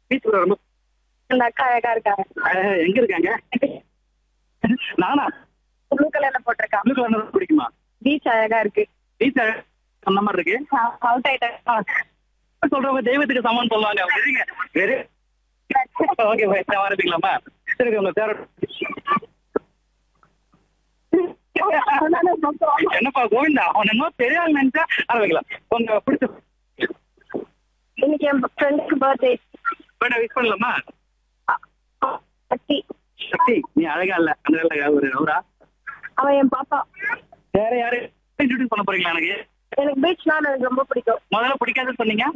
beach ரொம்ப அந்த அக்கா அழகா இருக்காங்க அஹ், எங்க இருக்காங்க நானா ப்ளூ கலர்ல போட்டிருக்கா ப்ளூ கலர் பிடிக்குமா பீச் அழகா இருக்கு பீச் அந்த மாதிரி இருக்கு அவுட் ஆயிட்டேன் சொல்றவங்க தெய்வத்துக்கு சமம் சொல்லுவாங்க சரிங்க வெரி ஓகே பாய் ஆரம்பிக்கலாமா சரி உங்க பேர் என்னப்பா கோவிந்தா அவன் என்ன தெரியாது நினைச்சா ஆரம்பிக்கலாம் உங்க பிடிச்ச இன்னைக்கு என் ஃப்ரெண்டுக்கு பர்த்டே பர்த்டே விஷ் பண்ணலாமா பத்தி சக்தி நீ அழகா இல்ல அந்த வேலை ஒரு அவரா அவன் என் பாப்பா வேற யாரு இன்ட்ரடியூஸ் பண்ண போறீங்களா எனக்கு எனக்கு பீச்னா எனக்கு ரொம்ப பிடிக்கும் முதல்ல பிடிக்காதுன்னு சொன்னீங்க